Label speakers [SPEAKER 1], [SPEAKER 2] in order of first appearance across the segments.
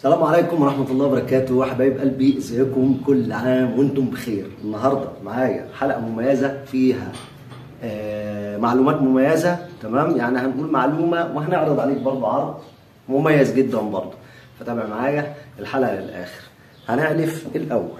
[SPEAKER 1] السلام عليكم ورحمة الله وبركاته حبايب قلبي ازيكم كل عام وانتم بخير النهاردة معايا حلقة مميزة فيها آه معلومات مميزة تمام يعني هنقول معلومة وهنعرض عليك برضه عرض مميز جدا برضه فتابع معايا الحلقة للآخر هنعرف الأول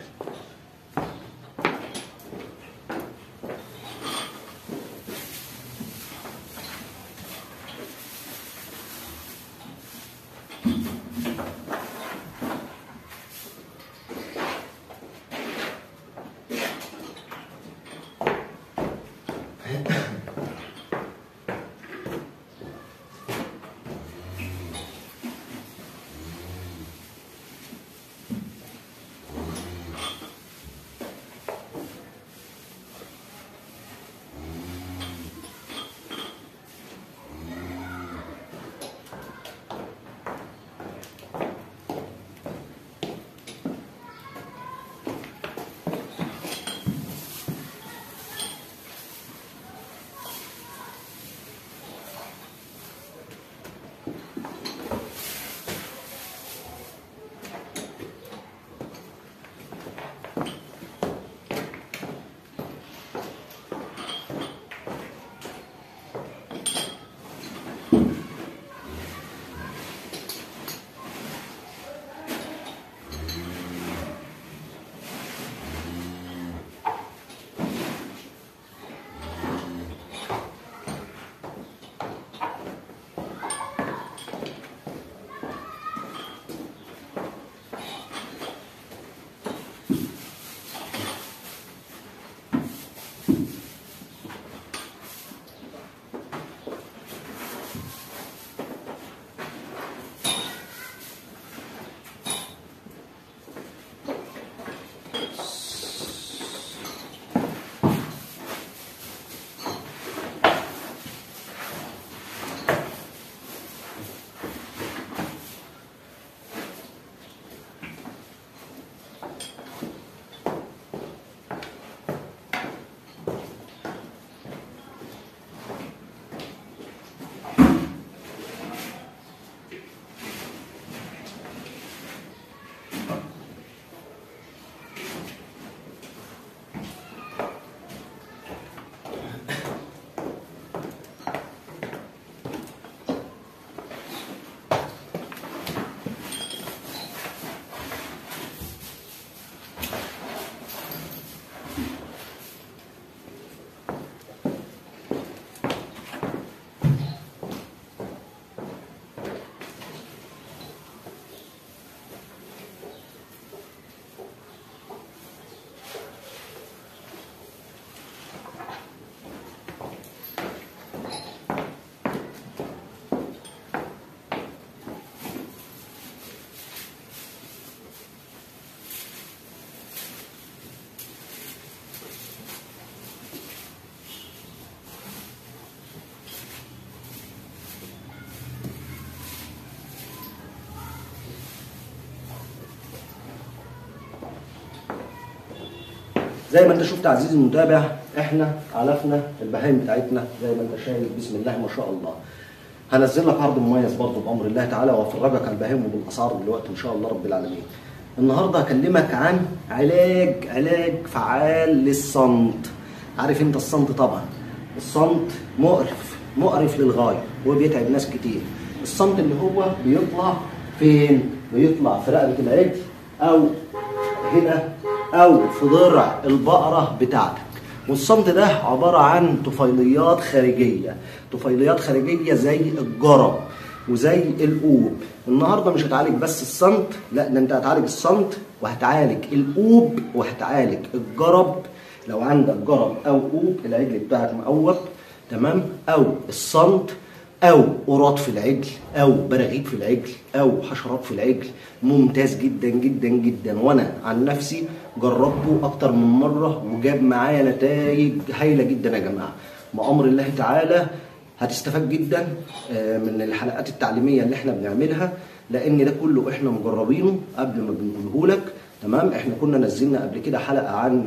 [SPEAKER 1] زي ما انت شفت عزيزي المتابع احنا علفنا البهايم بتاعتنا زي ما انت شايف بسم الله ما شاء الله هنزل لك عرض مميز برضه بامر الله تعالى وافرجك على البهايم وبالاسعار دلوقتي ان شاء الله رب العالمين النهارده هكلمك عن علاج علاج فعال للصمت عارف انت الصمت طبعا الصمت مقرف مقرف للغايه وبيتعب ناس كتير الصمت اللي هو بيطلع فين بيطلع في رقبه العجل او هنا او في ضرع البقره بتاعتك والصمت ده عباره عن طفيليات خارجيه طفيليات خارجيه زي الجرب وزي القوب النهارده مش هتعالج بس الصمت لا ده انت هتعالج الصمت وهتعالج القوب وهتعالج الجرب لو عندك جرب او قوب العجل بتاعك مقوب تمام او الصمت او قراط في العجل او براغيث في العجل او حشرات في العجل ممتاز جدا جدا جدا وانا عن نفسي جربته اكتر من مره وجاب معايا نتائج هايله جدا يا جماعه بامر الله تعالى هتستفاد جدا من الحلقات التعليميه اللي احنا بنعملها لان ده كله احنا مجربينه قبل ما بنقوله لك تمام احنا كنا نزلنا قبل كده حلقه عن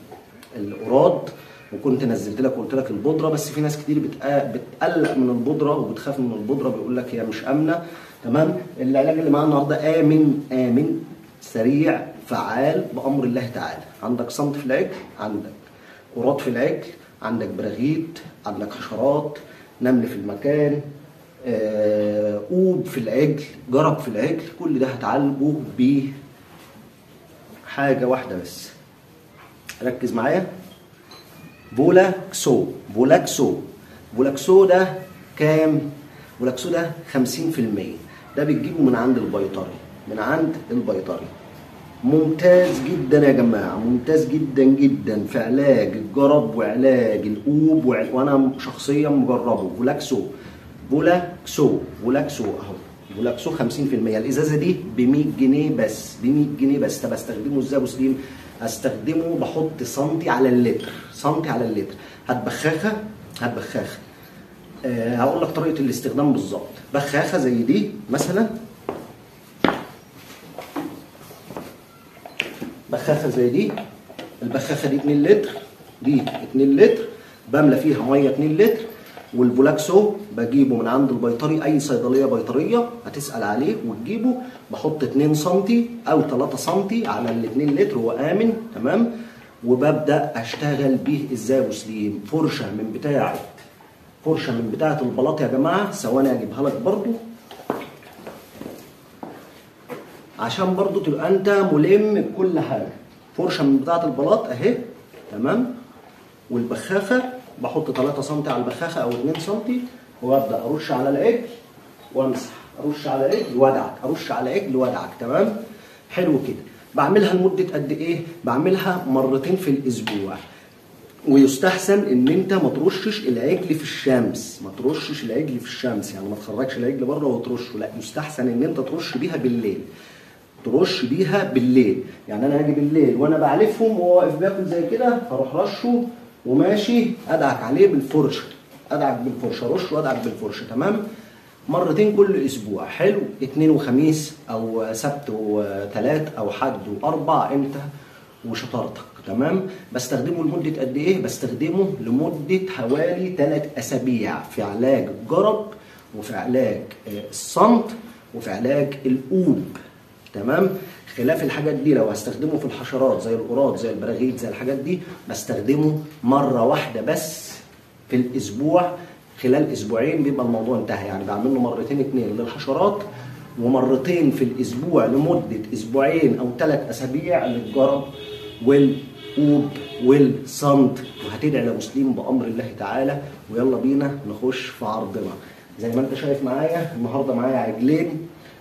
[SPEAKER 1] القراض وكنت نزلت لك وقلت لك البودره بس في ناس كتير بتقلق من البودره وبتخاف من البودره بيقول لك هي مش امنه تمام العلاج اللي معانا النهارده امن امن سريع فعال بامر الله تعالى عندك صمت في العجل عندك قراط في العجل عندك براغيث عندك حشرات نمل في المكان آه، قوب في العجل جرب في العجل كل ده هتعالجه ب حاجه واحده بس ركز معايا بولاكسو بولاكسو بولاكسو ده كام بولاكسو ده 50% ده بتجيبه من عند البيطري من عند البيطري ممتاز جدا يا جماعه ممتاز جدا جدا في علاج الجرب وعلاج القوب وع- وانا شخصيا مجربه بولاكسو بولاكسو بولاكسو اهو بولاكسو 50% الازازه دي ب 100 جنيه بس ب 100 جنيه بس طب استخدمه ازاي يا ابو سليم استخدمه بحط سنتي على اللتر سنتي على اللتر هات بخاخه هات بخاخه أه هقول لك طريقه الاستخدام بالظبط بخاخه زي دي مثلا بخاخه زي دي البخاخه دي 2 لتر دي 2 لتر بملى فيها ميه 2 لتر والبولاكسو بجيبه من عند البيطري اي صيدليه بيطريه هتسال عليه وتجيبه بحط 2 سم او 3 سم على ال 2 لتر وامن تمام وببدا اشتغل بيه ازاي يا ابو سليم فرشه من بتاعه فرشه من بتاعه البلاط يا جماعه ثواني اجيبها لك برضو عشان برضو تبقى انت ملم بكل حاجه فرشه من بتاعه البلاط اهي تمام والبخاخه بحط 3 سم على البخاخه او 2 سم وابدا ارش على العجل وامسح ارش على العجل وادعك ارش على العجل وادعك تمام حلو كده بعملها لمده قد ايه بعملها مرتين في الاسبوع ويستحسن ان انت ما ترشش العجل في الشمس ما ترشش العجل في الشمس يعني ما تخرجش العجل بره وترشه لا يستحسن ان انت ترش بيها بالليل ترش بيها بالليل يعني انا هاجي بالليل وانا بعلفهم وهو واقف بياكل زي كده هروح رشه وماشي ادعك عليه بالفرشه ادعك بالفرشه رش وادعك بالفرشه تمام مرتين كل اسبوع حلو اتنين وخميس او سبت وثلاث او حد واربع انت وشطارتك تمام بستخدمه لمده قد ايه بستخدمه لمده حوالي ثلاث اسابيع في علاج الجرب وفي علاج آه، الصمت وفي علاج القوب تمام خلاف الحاجات دي لو هستخدمه في الحشرات زي القراط زي البراغيث زي الحاجات دي بستخدمه مره واحده بس في الاسبوع خلال اسبوعين بيبقى الموضوع انتهى يعني بعمل له مرتين اتنين للحشرات ومرتين في الاسبوع لمده اسبوعين او ثلاث اسابيع للجرب والقوب والصمت وهتدعي لمسلم بامر الله تعالى ويلا بينا نخش في عرضنا زي ما انت شايف معايا النهارده معايا عجلين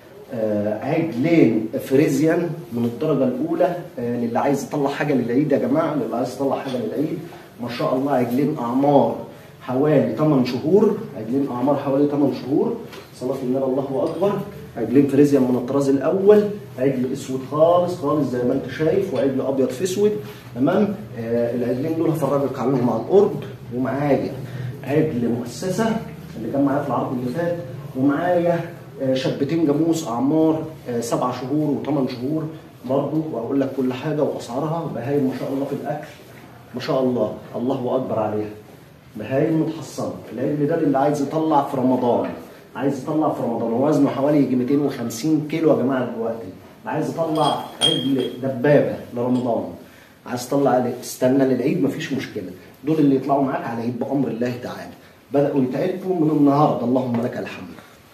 [SPEAKER 1] آه، عجلين فريزيان من الدرجه الاولى آه، للي عايز يطلع حاجه للعيد يا جماعه للي عايز يطلع حاجه للعيد ما شاء الله عجلين اعمار حوالي 8 شهور عجلين اعمار حوالي 8 شهور صلاه النبي الله اكبر عجلين فريزيان من الطراز الاول عجل اسود خالص خالص زي ما انت شايف وعجل ابيض في اسود تمام آه العجلين دول هفرجك عنهم عن قرب ومعايا عجل مؤسسه اللي كان معايا في العرض اللي فات ومعايا آه، شابتين جاموس اعمار آه، سبع شهور وثمان شهور برضه واقول لك كل حاجه واسعارها بهايم ما شاء الله في الاكل ما شاء الله الله اكبر عليها بهايم متحصنه العجل ده اللي عايز يطلع في رمضان عايز يطلع في رمضان هو وزنه حوالي يجي 250 كيلو يا جماعه دلوقتي عايز يطلع عجل دبابه لرمضان عايز تطلع عليه استنى للعيد مفيش مشكله دول اللي يطلعوا معاك على العيد بامر الله تعالى بداوا يتعرفوا من النهارده اللهم لك الحمد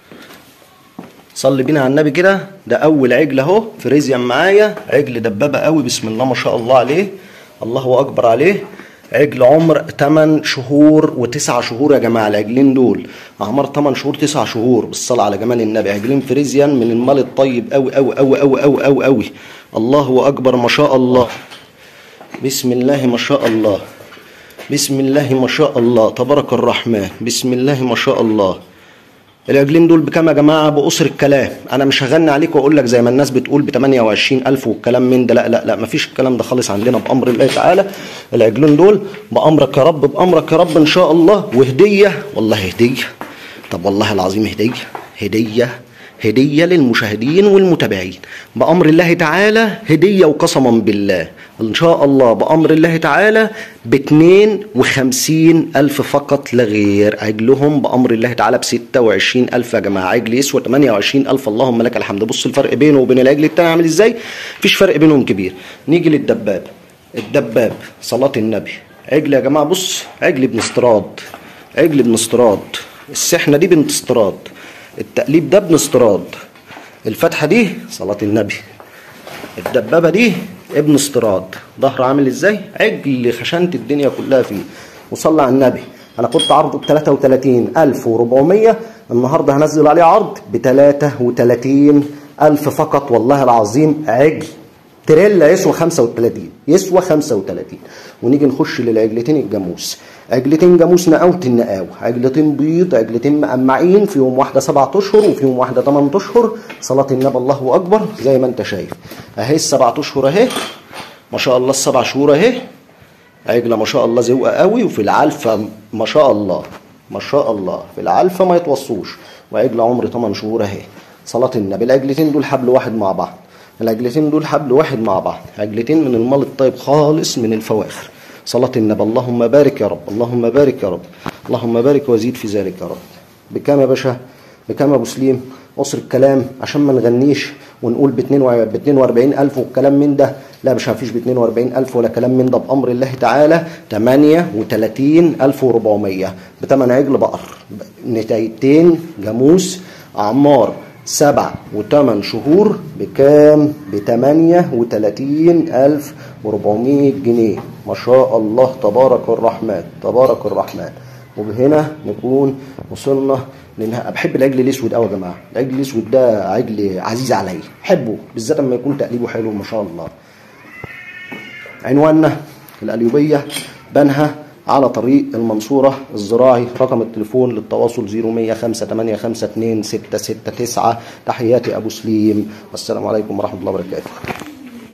[SPEAKER 1] صلي بينا على النبي كده ده اول عجل اهو فريزيان معايا عجل دبابه قوي بسم الله ما شاء الله عليه الله اكبر عليه عجل عمر 8 شهور و9 شهور يا جماعه العجلين دول اعمار 8 شهور 9 شهور بالصلاه على جمال النبي عجلين فريزيان من المال الطيب قوي قوي قوي قوي قوي قوي قوي الله اكبر ما شاء الله بسم الله ما شاء الله بسم الله ما شاء الله تبارك الرحمن بسم الله ما شاء الله العجلين دول بكام يا جماعه بقصر الكلام انا مش هغني عليك واقول لك زي ما الناس بتقول ب 28000 والكلام من ده لا لا لا مفيش الكلام ده خالص عندنا بامر الله تعالى العجلين دول بامرك يا رب بامرك يا رب ان شاء الله وهديه والله هديه طب والله العظيم هديه هديه هدية للمشاهدين والمتابعين بأمر الله تعالى هدية وقسما بالله إن شاء الله بأمر الله تعالى باتنين وخمسين ألف فقط لا غير عجلهم بأمر الله تعالى بستة وعشرين ألف يا جماعة عجل يسوى تمانية وعشرين ألف اللهم لك الحمد بص الفرق بينه وبين العجل التاني عامل ازاي مفيش فرق بينهم كبير نيجي للدباب الدباب صلاة النبي عجل يا جماعة بص عجل ابن استراد عجل ابن استراد السحنة دي بنت استراد التقليب ده ابن استراد الفتحة دي صلاة النبي الدبابة دي ابن استراد ظهر عامل ازاي عجل خشنت الدنيا كلها فيه وصلى على النبي انا كنت عرضه ب 33400 النهارده هنزل عليه عرض ب 33000 فقط والله العظيم عجل تريلا يسوى 35 يسوى 35 ونيجي نخش للعجلتين الجاموس عجلتين جاموس نقاوة النقاوة عجلتين بيض عجلتين مقمعين فيهم واحدة سبعة أشهر وفيهم واحدة تمن أشهر صلاة النبي الله أكبر زي ما أنت شايف أهي السبعة أشهر أهي ما شاء الله السبع شهور أهي عجلة ما شاء الله زوقة قوي وفي العلفة ما شاء الله ما شاء الله في العلفة ما يتوصوش وعجلة عمر 8 شهور أهي صلاة النبي العجلتين دول حبل واحد مع بعض العجلتين دول حبل واحد مع بعض عجلتين من المال الطيب خالص من الفواخر صلاة النبي اللهم بارك يا رب اللهم بارك يا رب اللهم بارك وزيد في ذلك يا رب بكام يا باشا بكام يا ابو سليم قصر الكلام عشان ما نغنيش ونقول ب 42000 والكلام من ده لا مش مفيش ب 42000 ولا كلام من ده بامر الله تعالى 38400 بتمن عجل بقر نتايتين جاموس اعمار سبع وثمان شهور بكام؟ بتمانية وتلاتين ألف وربعمية جنيه ما شاء الله تبارك الرحمن تبارك الرحمن وبهنا نكون وصلنا لانها بحب العجل الاسود قوي يا جماعه العجل الاسود ده عجل عزيز عليا بحبه بالذات لما يكون تقليبه حلو ما شاء الله عنواننا القليوبيه بنها على طريق المنصورة الزراعي رقم التليفون للتواصل 015852 669 تحياتي أبو سليم والسلام عليكم ورحمة الله وبركاته